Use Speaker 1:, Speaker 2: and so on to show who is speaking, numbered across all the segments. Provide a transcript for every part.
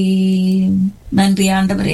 Speaker 1: நன்றி ஆண்டவரே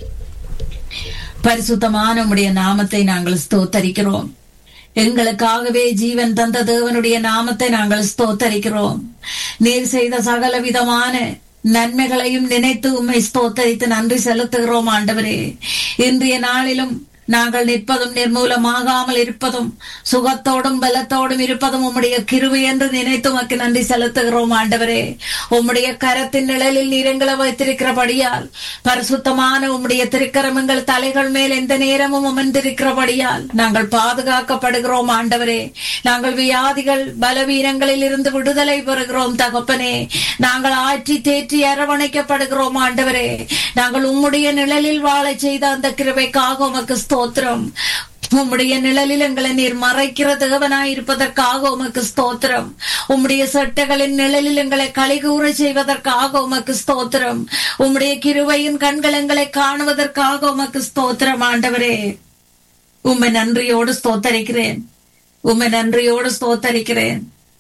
Speaker 1: பரிசுத்தமான உம்முடைய நாமத்தை நாங்கள் ஸ்தோத்தரிக்கிறோம் எங்களுக்காகவே ஜீவன் தந்த தேவனுடைய நாமத்தை நாங்கள் ஸ்தோத்தரிக்கிறோம் நீர் செய்த சகல விதமான நன்மைகளையும் நினைத்து உம்மை ஸ்தோத்தரித்து நன்றி செலுத்துகிறோம் ஆண்டவரே இன்றைய நாளிலும் நாங்கள் நிற்பதும் நிர்மூலமாகாமல் இருப்பதும் சுகத்தோடும் பலத்தோடும் இருப்பதும் உம்முடைய கிருவை என்று நினைத்து உமக்கு நன்றி செலுத்துகிறோம் ஆண்டவரே உம்முடைய கரத்தின் நிழலில் நீரங்களை வைத்திருக்கிறபடியால் பரிசுத்தமான உம்முடைய திருக்கரமங்கள் தலைகள் மேல் எந்த நேரமும் அமர்ந்திருக்கிறபடியால் நாங்கள் பாதுகாக்கப்படுகிறோம் ஆண்டவரே நாங்கள் வியாதிகள் பலவீனங்களில் இருந்து விடுதலை பெறுகிறோம் தகப்பனே நாங்கள் ஆற்றி தேற்றி அரவணைக்கப்படுகிறோம் ஆண்டவரே நாங்கள் உம்முடைய நிழலில் வாழ செய்த அந்த கிருபைக்காக உமக்கு ஸ்தோத்திரம் உம்முடைய நிழலில் எங்களை நீர் மறைக்கிற தேவனாய் இருப்பதற்காக உமக்கு ஸ்தோத்திரம் உம்முடைய சட்டைகளின் நிழலில் எங்களை கலிகூற செய்வதற்காக உமக்கு ஸ்தோத்திரம் உம்முடைய கிருவையின் கண்கள் எங்களை காணுவதற்காக உமக்கு ஸ்தோத்திரம் ஆண்டவரே உம்மை நன்றியோடு ஸ்தோத்தரிக்கிறேன் உம்மை நன்றியோடு ஸ்தோத்தரிக்கிறேன்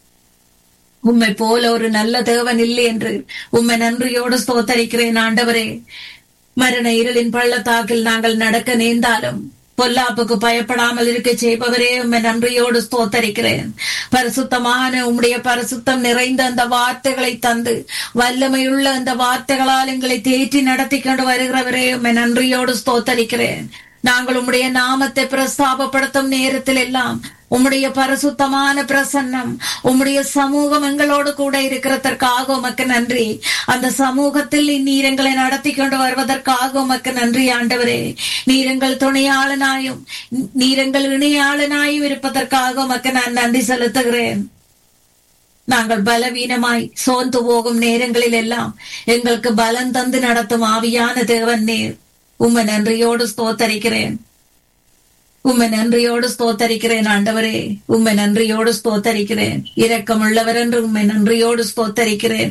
Speaker 1: உம்மை போல ஒரு நல்ல தேவன் இல்லை என்று உம்மை நன்றியோடு ஸ்தோத்தரிக்கிறேன் ஆண்டவரே மரண இருளின் பள்ளத்தாக்கில் நாங்கள் நடக்க நேர்ந்தாலும் பொல்லாப்புக்கு பயப்படாமல் இருக்க செய்பவரே உம்மை நன்றியோடு ஸ்தோத்தரிக்கிறேன் பரிசுத்தமான உம்முடைய பரிசுத்தம் நிறைந்த அந்த வார்த்தைகளை தந்து வல்லமையுள்ள அந்த வார்த்தைகளால் எங்களை தேற்றி நடத்தி கொண்டு வருகிறவரே உம்மை நன்றியோடு ஸ்தோத்தரிக்கிறேன் நாங்கள் உம்முடைய நாமத்தை பிரஸ்தாபப்படுத்தும் நேரத்தில் எல்லாம் உம்முடைய பரிசுத்தமான பிரசன்னம் உம்முடைய சமூகம் எங்களோடு கூட இருக்கிறதற்காக உமக்கு நன்றி அந்த சமூகத்தில் நீர் எங்களை நடத்தி கொண்டு வருவதற்காக உமக்கு நன்றி ஆண்டவரே நீரங்கள் துணையாளனாயும் நீரங்கள் இணையாளனாயும் இருப்பதற்காக உமக்கு நான் நன்றி செலுத்துகிறேன் நாங்கள் பலவீனமாய் சோர்ந்து போகும் நேரங்களில் எல்லாம் எங்களுக்கு பலம் தந்து நடத்தும் ஆவியான தேவன் நீர் உம்மை நன்றியோடு ஸ்தோத்தரிக்கிறேன் உம்மை நன்றியோடு ஸ்தோத்தரிக்கிறேன் ஆண்டவரே உம்மை நன்றியோடு ஸ்தோத்தரிக்கிறேன் இரக்கமுள்ளவர் என்று உம்மை நன்றியோடு ஸ்தோத்தரிக்கிறேன்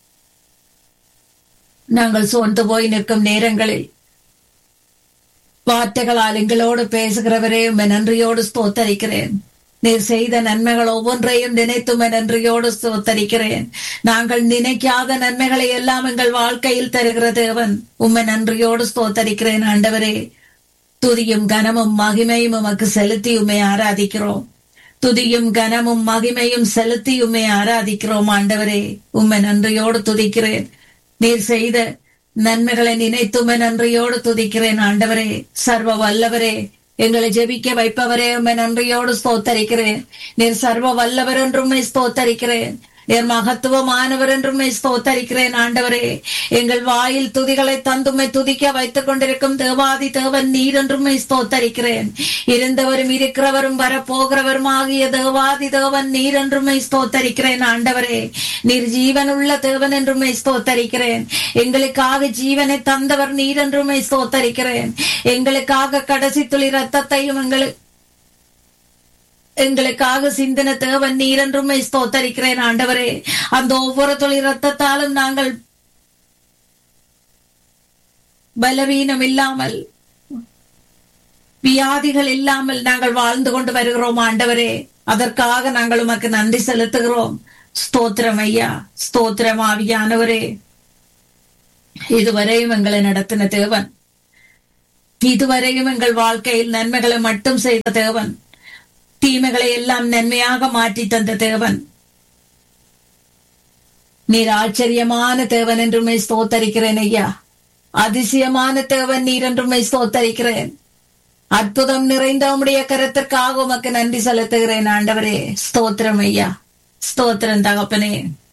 Speaker 1: நாங்கள் சோர்ந்து போய் நிற்கும் நேரங்களில் வார்த்தைகளால் எங்களோடு பேசுகிறவரே உம்மை நன்றியோடு ஸ்தோத்தரிக்கிறேன் நீர் செய்த நன்மைகள் ஒவ்வொன்றையும் நினைத்தும் நன்றியோடு ஸ்தோத்தரிக்கிறேன் நாங்கள் நினைக்காத நன்மைகளை எல்லாம் எங்கள் வாழ்க்கையில் தருகிற தேவன் உம்மை நன்றியோடு ஸ்தோத்தரிக்கிறேன் ஆண்டவரே துதியும் கனமும் மகிமையும் உமக்கு செலுத்தி உண்மை ஆராதிக்கிறோம் துதியும் கனமும் மகிமையும் செலுத்தி உண்மை ஆராதிக்கிறோம் ஆண்டவரே உண்மை நன்றியோடு துதிக்கிறேன் நீர் செய்த நன்மைகளை நினைத்துமை நன்றியோடு துதிக்கிறேன் ஆண்டவரே சர்வ வல்லவரே எங்களை ஜெபிக்க வைப்பவரே உண்மை நன்றியோடு ஸ்தோத்தரிக்கிறேன் நீர் சர்வ வல்லவர் என்றும் ஸ்தோத்தரிக்கிறேன் என் மகத்துவமானவர் என்றும் ஸ்தோத்தரிக்கிறேன் ஆண்டவரே எங்கள் வாயில் துதிகளை தந்துமை துதிக்க வைத்துக் கொண்டிருக்கும் தேவாதி தேவன் நீர் என்றும் ஸ்தோத்தரிக்கிறேன் இருந்தவரும் இருக்கிறவரும் வரப்போகிறவரும் ஆகிய தேவாதி தேவன் நீர் என்றும் ஸ்தோத்தரிக்கிறேன் ஆண்டவரே நீர் ஜீவனுள்ள தேவன் என்றும் ஸ்தோத்தரிக்கிறேன் எங்களுக்காக ஜீவனை தந்தவர் நீர் என்றும் ஸ்தோத்தரிக்கிறேன் எங்களுக்காக கடைசி துளி ரத்தத்தையும் எங்களுக்கு எங்களுக்காக சிந்தன தேவன் நீரென்றும் ஸ்தோத்தரிக்கிறேன் ஆண்டவரே அந்த ஒவ்வொரு தொழில் ரத்தத்தாலும் நாங்கள் பலவீனம் இல்லாமல் வியாதிகள் இல்லாமல் நாங்கள் வாழ்ந்து கொண்டு வருகிறோம் ஆண்டவரே அதற்காக நாங்கள் உமக்கு நன்றி செலுத்துகிறோம் ஸ்தோத்திரம் ஐயா ஸ்தோத்திரம் ஆவியானவரே இதுவரையும் எங்களை நடத்தின தேவன் இதுவரையும் எங்கள் வாழ்க்கையில் நன்மைகளை மட்டும் செய்த தேவன் தீமைகளை எல்லாம் நன்மையாக மாற்றி தந்த தேவன் நீர் ஆச்சரியமான தேவன் என்றுமே ஸ்தோத்தரிக்கிறேன் ஐயா அதிசயமான தேவன் நீர் என்றுமே ஸ்தோத்தரிக்கிறேன் அற்புதம் நிறைந்த உம்முடைய கருத்திற்காக உமக்கு நன்றி செலுத்துகிறேன் ஆண்டவரே ஸ்தோத்திரம் ஐயா ஸ்தோத்திரம் தகப்பனே